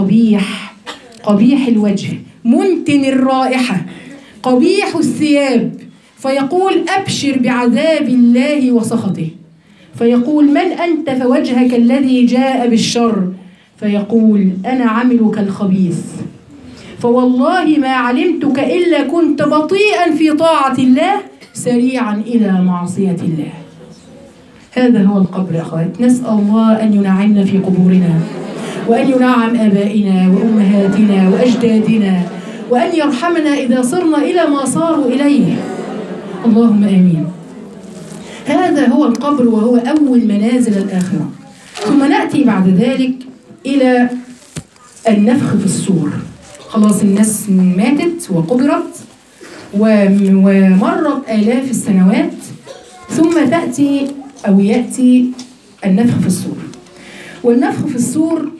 قبيح قبيح الوجه منتن الرائحة قبيح الثياب فيقول أبشر بعذاب الله وسخطه فيقول من أنت فوجهك الذي جاء بالشر فيقول أنا عملك الخبيث فوالله ما علمتك إلا كنت بطيئا في طاعة الله سريعا إلى معصية الله هذا هو القبر يا أخوات نسأل الله أن ينعمنا في قبورنا وأن ينعم آبائنا وأمهاتنا وأجدادنا وأن يرحمنا إذا صرنا إلى ما صاروا إليه اللهم آمين هذا هو القبر وهو أول منازل الآخرة ثم نأتي بعد ذلك إلى النفخ في الصور خلاص الناس ماتت وقبرت وم- ومرت آلاف السنوات ثم تأتي أو يأتي النفخ في الصور والنفخ في الصور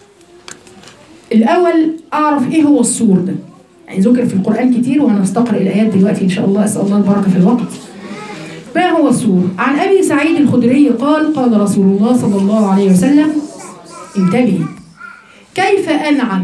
الأول أعرف إيه هو الصور ده يعني ذكر في القرآن كتير وهنستقرأ الآيات دلوقتي إن شاء الله أسأل الله البركة في الوقت ما هو الصور؟ عن أبي سعيد الخدري قال قال رسول الله صلى الله عليه وسلم انتبهي كيف أنعم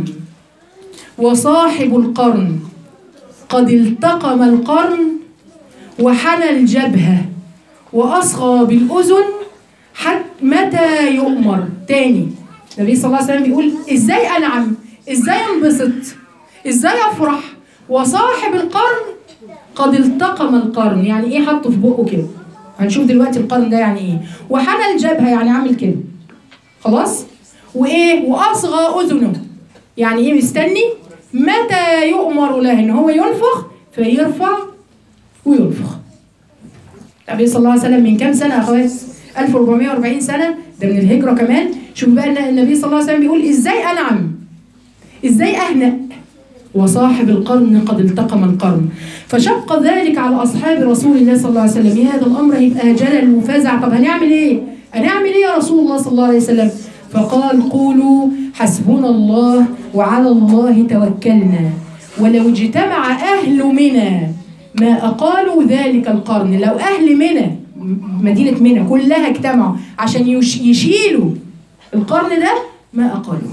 وصاحب القرن قد التقم القرن وحنى الجبهة وأصغى بالأذن حتى متى يؤمر تاني النبي صلى الله عليه وسلم بيقول ازاي انعم ازاي انبسط ازاي افرح وصاحب القرن قد التقم القرن يعني ايه حطه في بقه كده هنشوف دلوقتي القرن ده يعني ايه وحنى الجبهه يعني عامل كده خلاص وايه واصغى اذنه يعني ايه مستني متى يؤمر له ان هو ينفخ فيرفع وينفخ النبي صلى الله عليه وسلم من كام سنه يا اخوات 1440 سنه ده من الهجره كمان شوف بقى إن النبي صلى الله عليه وسلم بيقول ازاي انعم ازاي اهنأ وصاحب القرن قد التقم القرن فشق ذلك على اصحاب رسول الله صلى الله عليه وسلم يا هذا الامر هيبقى جلل وفزع طب هنعمل ايه هنعمل ايه يا رسول الله صلى الله عليه وسلم فقال قولوا حسبنا الله وعلى الله توكلنا ولو اجتمع اهل منى ما اقالوا ذلك القرن لو اهل منى م- مدينه منى كلها اجتمعوا عشان يش- يشيلوا القرن ده ما اقالوه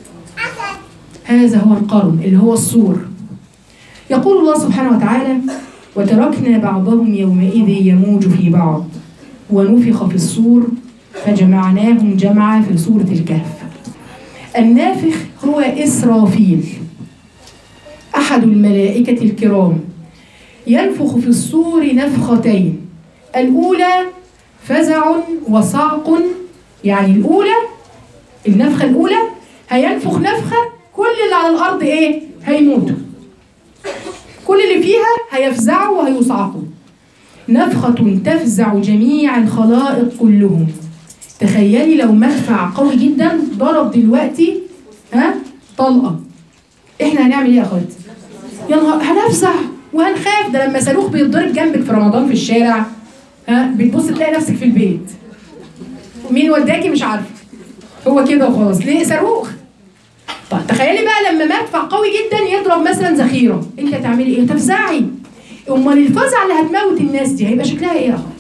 هذا هو القرن اللي هو السور يقول الله سبحانه وتعالى وتركنا بعضهم يومئذ يموج في بعض ونفخ في الصور فجمعناهم جمعا في سورة الكهف النافخ هو إسرافيل أحد الملائكة الكرام ينفخ في الصور نفختين الأولى فزع وصعق يعني الأولى النفخة الأولى هينفخ نفخة كل اللي على الأرض إيه؟ هيموتوا كل اللي فيها هيفزعوا وهيصعقوا نفخة تفزع جميع الخلائق كلهم تخيلي لو مدفع قوي جدا ضرب دلوقتي ها طلقة احنا هنعمل ايه يا اخواتي؟ يا نهار هنفزع وهنخاف ده لما صاروخ بيتضرب جنبك في رمضان في الشارع ها بتبص تلاقي نفسك في البيت مين وداكي مش عارفه هو كده وخلاص ليه صاروخ طيب تخيلي بقى لما مدفع قوي جدا يضرب مثلا ذخيره انت هتعملي ايه تفزعي امال الفزع اللي هتموت الناس دي هيبقى شكلها ايه يا اخوات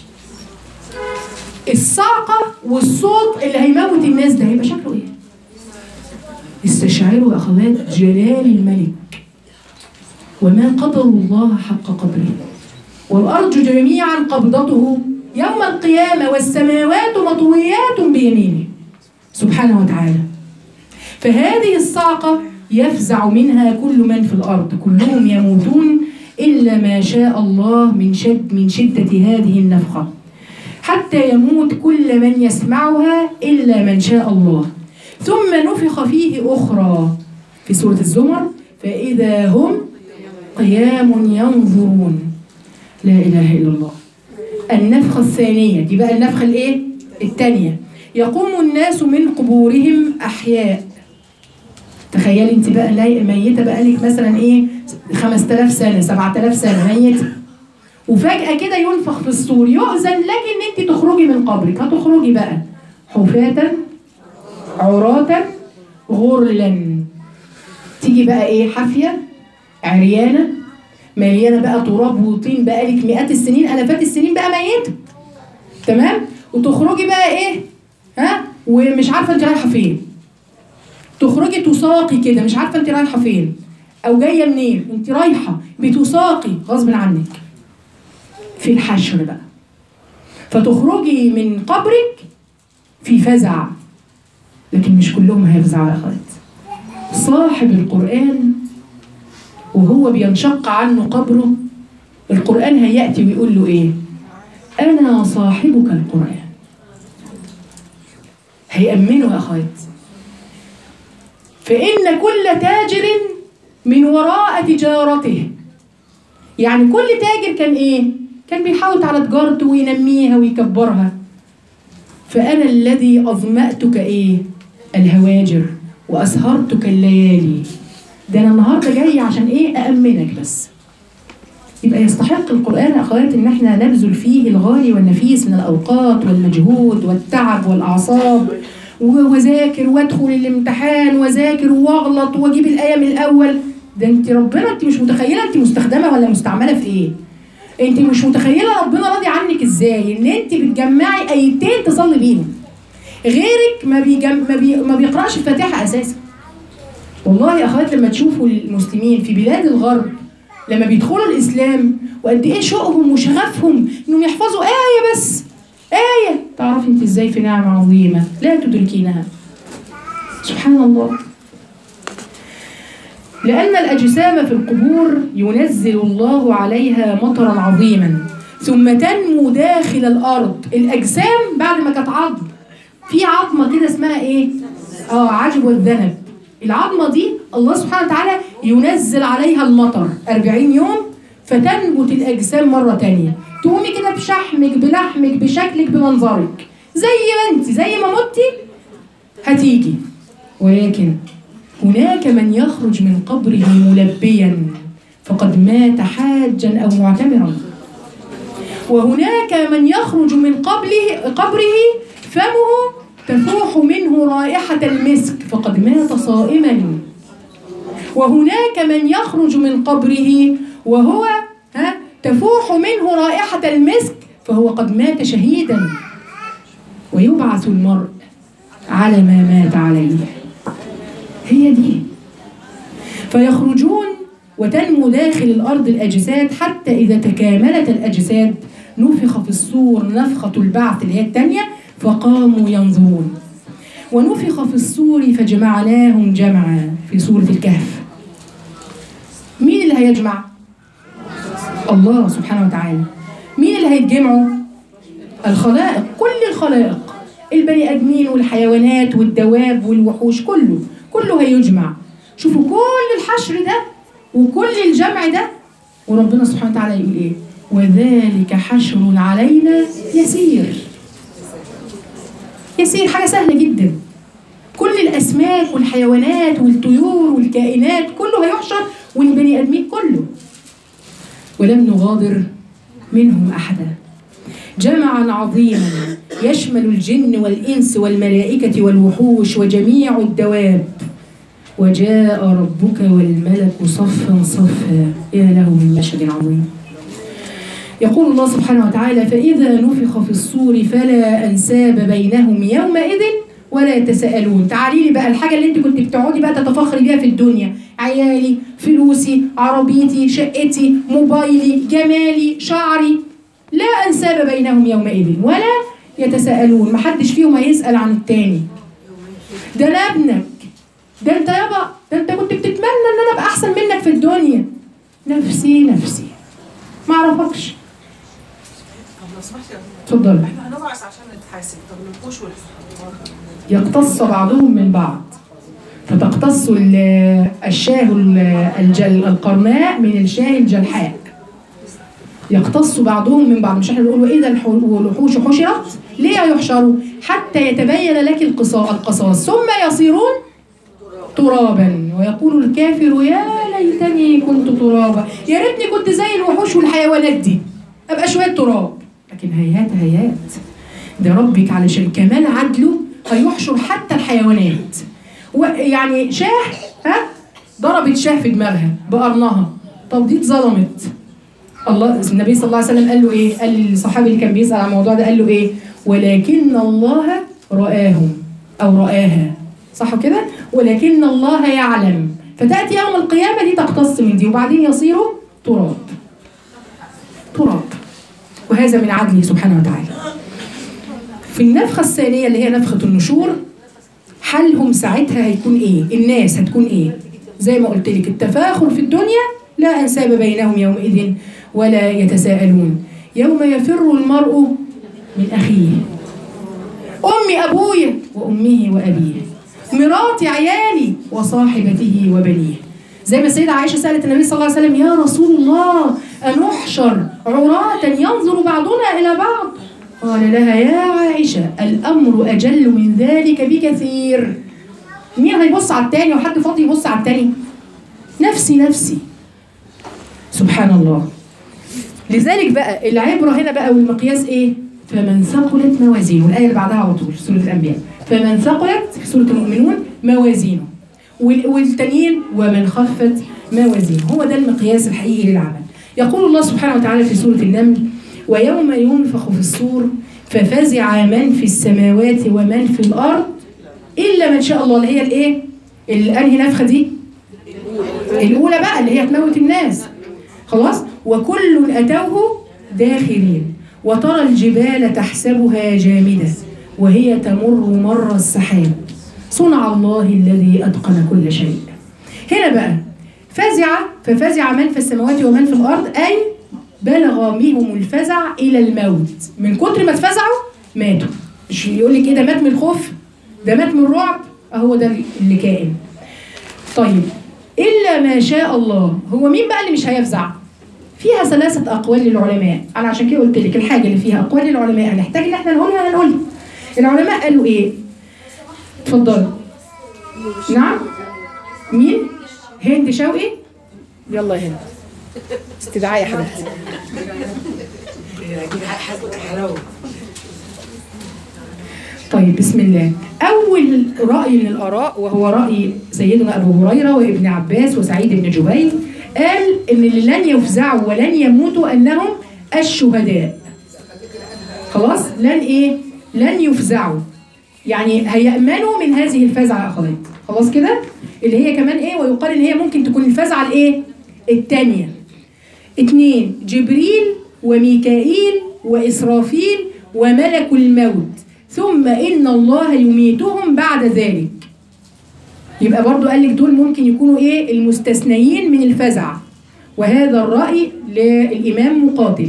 الصعقه والصوت اللي هيموت الناس ده هيبقى شكله ايه استشعروا يا اخوات جلال الملك وما قدر الله حق قدره والارض جميعا قبضته يوم القيامه والسماوات مطويات بيمينه سبحانه وتعالى فهذه الصعقة يفزع منها كل من في الأرض كلهم يموتون إلا ما شاء الله من شد من شدة هذه النفخة حتى يموت كل من يسمعها إلا من شاء الله ثم نفخ فيه أخرى في سورة الزمر فإذا هم قيام ينظرون لا إله إلا الله النفخة الثانية دي بقى النفخة الإيه؟ الثانية يقوم الناس من قبورهم أحياء تخيلي انت بقى لاي- ميته بقالك مثلا ايه 5000 سنه 7000 سنه ميته وفجاه كده ينفخ في الصور يؤذن لك ان انت تخرجي من قبرك هتخرجي بقى حفاة عراة غرلا تيجي بقى ايه حافيه عريانه مليانه بقى تراب وطين بقالك مئات السنين الافات السنين بقى ميته تمام وتخرجي بقى ايه ها ومش عارفه انت رايحه فين تخرجي تساقي كده مش عارفه انت رايحه فين او جايه منين انت رايحه بتساقي غصب عنك في الحشر بقى فتخرجي من قبرك في فزع لكن مش كلهم هيفزعوا يا اخوات صاحب القرآن وهو بينشق عنه قبره القرآن هيأتي ويقول له إيه؟ أنا صاحبك القرآن هيأمنه يا أخوات فإن كل تاجر من وراء تجارته يعني كل تاجر كان إيه؟ كان بيحاول على تجارته وينميها ويكبرها فأنا الذي أظمأتك إيه؟ الهواجر وأسهرتك الليالي ده أنا النهاردة جاي عشان إيه؟ أأمنك بس يبقى يستحق القرآن يا أخوات إن إحنا نبذل فيه الغالي والنفيس من الأوقات والمجهود والتعب والأعصاب وذاكر وادخل الامتحان وذاكر واغلط واجيب الآية من الأول ده أنت ربنا أنت مش متخيلة أنت مستخدمة ولا مستعملة في إيه؟ أنت مش متخيلة ربنا راضي عنك إزاي؟ إن أنت بتجمعي آيتين تصلي بيهم غيرك ما بيجم ما, بي ما بيقرأش الفاتحة أساسا والله يا أخوات لما تشوفوا المسلمين في بلاد الغرب لما بيدخلوا الاسلام وقد ايه شوقهم وشغفهم انهم يحفظوا ايه بس ايه تعرفي انت ازاي في نعمه عظيمه لا تدركينها سبحان الله لأن الأجسام في القبور ينزل الله عليها مطرا عظيما ثم تنمو داخل الأرض الأجسام بعد ما كانت عظم في عظمة كده اسمها إيه؟ آه عجب والذنب العظمة دي الله سبحانه وتعالى ينزل عليها المطر 40 يوم فتنبت الأجسام مرة تانية تقومي كده بشحمك بلحمك بشكلك بمنظرك زي ما انت زي ما متي هتيجي ولكن هناك من يخرج من قبره ملبيا فقد مات حاجا أو معتمرا وهناك من يخرج من قبله قبره فمه تفوح منه رائحة المسك فقد مات صائما وهناك من يخرج من قبره وهو ها تفوح منه رائحة المسك فهو قد مات شهيدا ويبعث المرء على ما مات عليه هي دي فيخرجون وتنمو داخل الأرض الأجساد حتى إذا تكاملت الأجساد نفخ في الصور نفخة البعث اللي هي الثانية فقاموا ينظرون ونفخ في الصور فجمعناهم جمعا في سورة الكهف مين اللي هيجمع؟ الله سبحانه وتعالى مين اللي هيتجمعوا؟ الخلائق كل الخلائق البني ادمين والحيوانات والدواب والوحوش كله كله هيجمع شوفوا كل الحشر ده وكل الجمع ده وربنا سبحانه وتعالى يقول ايه وذلك حشر علينا يسير يسير حاجه سهله جدا كل الاسماك والحيوانات والطيور والكائنات كله هيحشر والبني ادمين كله ولم نغادر منهم احدا جمعا عظيما يشمل الجن والإنس والملائكة والوحوش وجميع الدواب وجاء ربك والملك صفا صفا يا له من مشهد عظيم يقول الله سبحانه وتعالى فإذا نفخ في الصور فلا أنساب بينهم يومئذ ولا يتساءلون تعالي لي بقى الحاجة اللي انت كنت بتقعدي بقى تتفاخري بيها في الدنيا عيالي فلوسي عربيتي شقتي موبايلي جمالي شعري لا أنساب بينهم يومئذ ولا يتساءلون محدش فيهم هيسأل عن التاني ده أنا ابنك ده أنت يابا ده أنت كنت بتتمنى إن أنا أبقى أحسن منك في الدنيا نفسي نفسي ما أعرفكش طب لو سمحتي اتفضل احنا هنبعث عشان نتحاسب طب الوحوش والحيوانات يقتص بعضهم من بعض فتقتص ال- الشاه ال- الجل القرناء من الشاه الجلحاء يقتص بعضهم من بعض مش احنا بنقول واذا الح- الوحوش حشرت ليه يحشروا حتى يتبين لك القصا- القصاص ثم يصيرون ترابا ويقول الكافر يا ليتني كنت ترابا يا ريتني كنت زي الوحوش والحيوانات دي ابقى شويه تراب لكن هيهات هيهات ده ربك علشان كمال عدله هيحشر حتى الحيوانات ويعني شاه ها ضربت شاه في دماغها بقرنها طب دي اتظلمت الله النبي صلى الله عليه وسلم قال له ايه؟ قال للصحابي اللي كان بيسال عن الموضوع ده قال له ايه؟ ولكن الله رآهم او رآها صح كده؟ ولكن الله يعلم فتأتي يوم القيامة دي تقتص من دي وبعدين يصير تراب تراب وهذا من عدله سبحانه وتعالى في النفخة الثانية اللي هي نفخة النشور حالهم ساعتها هيكون ايه الناس هتكون ايه زي ما قلت لك التفاخر في الدنيا لا انساب بينهم يومئذ ولا يتساءلون يوم يفر المرء من اخيه امي ابويا وامه وابيه مراتي عيالي وصاحبته وبنيه زي ما السيدة عائشة سألت النبي صلى الله عليه وسلم يا رسول الله أنحشر عراة ينظر بعضنا إلى بعض قال لها يا عائشة الأمر أجل من ذلك بكثير مين هيبص على التاني وحد فاضي يبص على التاني نفسي نفسي سبحان الله لذلك بقى العبرة هنا بقى والمقياس ايه فمن ثقلت موازينه الآية اللي بعدها على طول في سورة الأنبياء فمن ثقلت في سورة المؤمنون موازينه وال- والتانيين ومن خفت موازينه هو ده المقياس الحقيقي للعمل يقول الله سبحانه وتعالى في سورة النمل ويوم ينفخ في الصور ففزع من في السماوات ومن في الأرض إلا من شاء الله اللي هي الإيه؟ الأنهي نفخة دي؟ الأولى بقى اللي هي تموت الناس خلاص وكل أتوه داخلين وترى الجبال تحسبها جامدة وهي تمر مر السحاب صنع الله الذي أتقن كل شيء هنا بقى فزع ففزع من في السماوات ومن في الأرض أي بلغ بهم الفزع إلى الموت من كتر ما اتفزعوا ماتوا مش يقول لك ايه ده مات من الخوف ده مات من الرعب اهو ده اللي كائن طيب إلا ما شاء الله هو مين بقى اللي مش هيفزع فيها ثلاثة أقوال للعلماء أنا عشان كده قلت لك الحاجة اللي فيها أقوال للعلماء هنحتاج إن احنا نقولها هنقولها العلماء قالوا إيه؟ اتفضلوا نعم مين؟ هند شوقي يلا هند استدعاء يا حبيبتي طيب بسم الله أول رأي من الآراء وهو رأي سيدنا أبو هريرة وابن عباس وسعيد بن جبير قال إن اللي لن يفزعوا ولن يموتوا أنهم الشهداء خلاص لن إيه لن يفزعوا يعني هيأمنوا من هذه الفزعة يا أخوات خلاص كده اللي هي كمان إيه ويقال إن هي ممكن تكون الفزعة الإيه الثانية اتنين جبريل وميكائيل وإسرافيل وملك الموت ثم إن الله يميتهم بعد ذلك يبقى برضو قال لك دول ممكن يكونوا إيه المستثنيين من الفزع وهذا الرأي للإمام مقاتل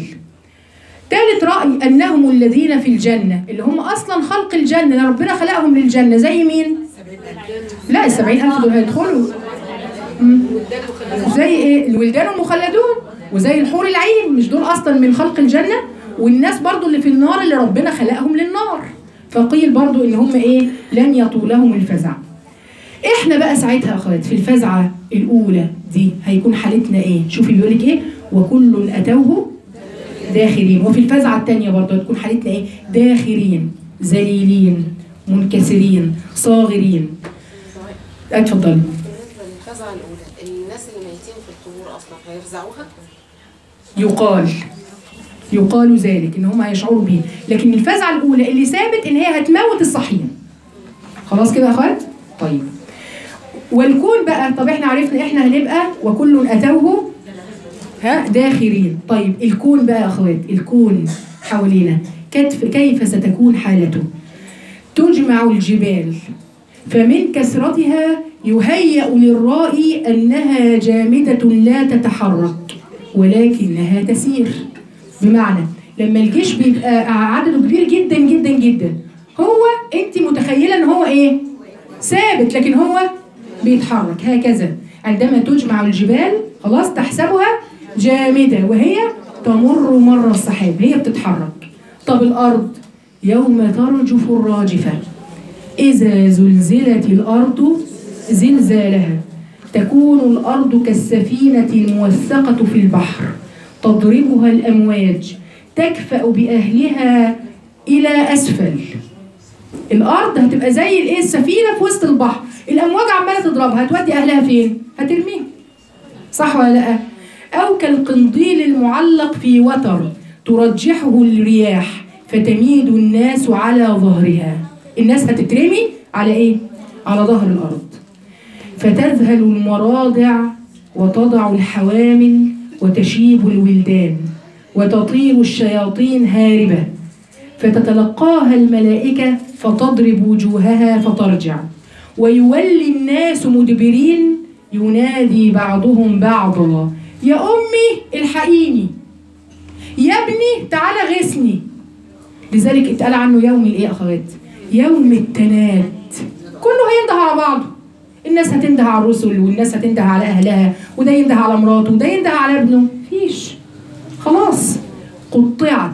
ثالث رأي أنهم الذين في الجنة اللي هم أصلا خلق الجنة ده ربنا خلقهم للجنة زي مين؟ لا السبعين ألف دول هيدخلوا مم. زي ايه الولدان المخلدون وزي الحور العين مش دول اصلا من خلق الجنه والناس برضو اللي في النار اللي ربنا خلقهم للنار فقيل برضو ان هم ايه لن يطولهم الفزع احنا بقى ساعتها يا اخوات في الفزعه الاولى دي هيكون حالتنا ايه شوفي بيقول لك ايه وكل اتوه داخرين وفي الفزعه الثانيه برضو هتكون حالتنا ايه داخرين ذليلين منكسرين صاغرين اتفضلي بالنسبة للفزعة الأولى الناس اللي ميتين في القبور أصلا هيفزعوها؟ يقال يقال ذلك ان هم هيشعروا بيه لكن الفزعه الاولى اللي ثابت ان هي هتموت الصحيين خلاص كده يا اخوات طيب والكون بقى طب احنا عرفنا احنا هنبقى وكل اتوه ها داخرين طيب الكون بقى يا اخوات الكون حوالينا كيف كيف ستكون حالته تجمع الجبال فمن كثرتها يهيأ للرائي أنها جامدة لا تتحرك ولكنها تسير بمعنى لما الجيش بيبقى عدده كبير جدا جدا جدا هو انت متخيله ان هو ايه ثابت لكن هو بيتحرك هكذا عندما تجمع الجبال خلاص تحسبها جامده وهي تمر مر السحاب هي بتتحرك طب الارض يوم ترجف الراجفه اذا زلزلت الارض زلزالها تكون الارض كالسفينه الموثقه في البحر تضربها الامواج تكفأ باهلها الى اسفل الارض هتبقى زي الايه السفينه في وسط البحر الامواج عماله تضربها هتودي اهلها فين هترميها صح ولا لا او كالقنديل المعلق في وتر ترجحه الرياح فتميد الناس على ظهرها الناس هتترمي على ايه على ظهر الارض فتذهل المراضع وتضع الحوامل وتشيب الولدان وتطير الشياطين هاربة فتتلقاها الملائكة فتضرب وجوهها فترجع ويولي الناس مدبرين ينادي بعضهم بعضا يا أمي الحقيني يا ابني تعالى غسني لذلك اتقال عنه يوم الايه يا اخوات يوم التناد كله هينده على بعضه الناس هتنده على الرسل والناس هتنده على اهلها وده ينده على مراته وده ينده على ابنه مفيش خلاص قطعت